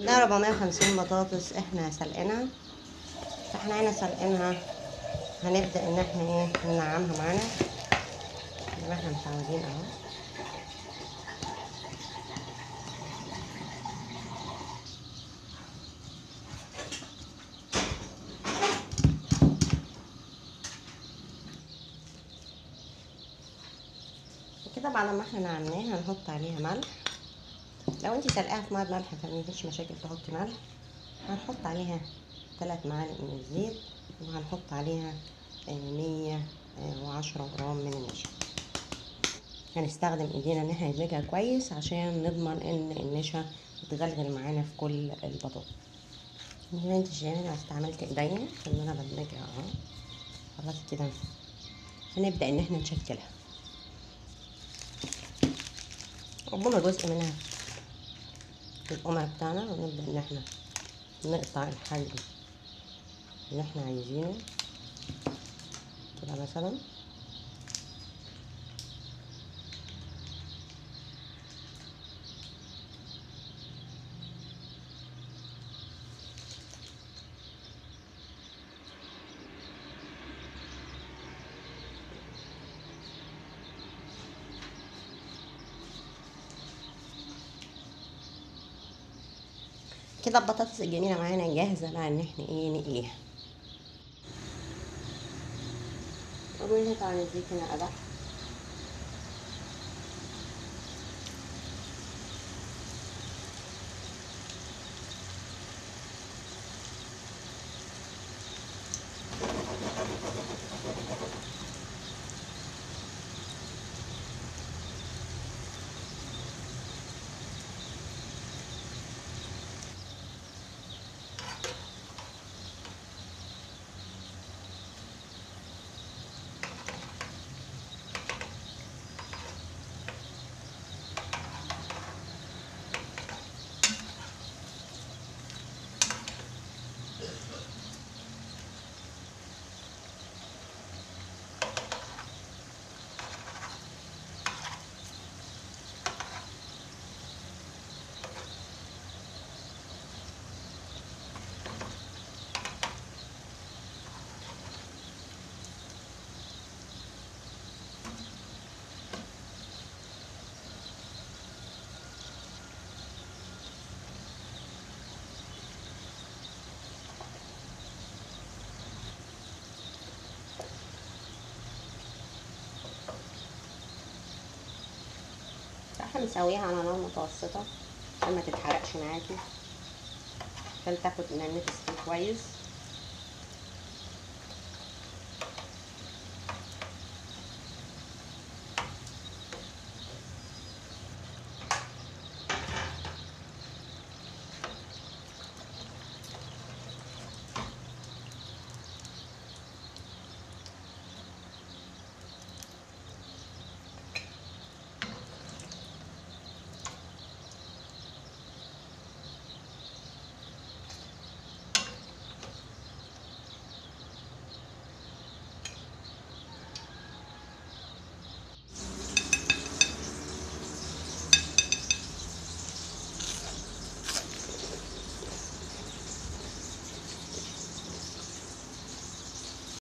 ده 450 بطاطس احنا سلقينها فاحنا هنا سلقينها هنبدأ ان احنا ايه ننعمها معانا زي ما احنا متعودين اهو كده بعد ما احنا نعمناها هنحط عليها ملح لو انت سلقاها في ميه ملح فمفيش مشاكل تحطي ملح هنحط عليها ثلاث معالق من الزيت وهنحط عليها مية وعشرة جرام من النشا هنستخدم ايدينا ان احنا ندمجها كويس عشان نضمن ان النشا تغلغل معانا في كل البطاطس زي ما انت شايفين انا استعملت ايديا في ان انا بدمجها اهو خلاص كده هنبدا ان احنا نشكلها ربما جزء منها في القمع بتاعنا ونبدا ان احنا نقطع الحجم اللي احنا عايزينه كده مثلا كده البطاطس الجميله معانا جاهزه بقى ان احنا ايه نقليها قولوا طبعا الزيت هنا قدح احنا مسويها على نار متوسطه عشان ما تتحرقش معاكي عشان تاخد من النفس كويس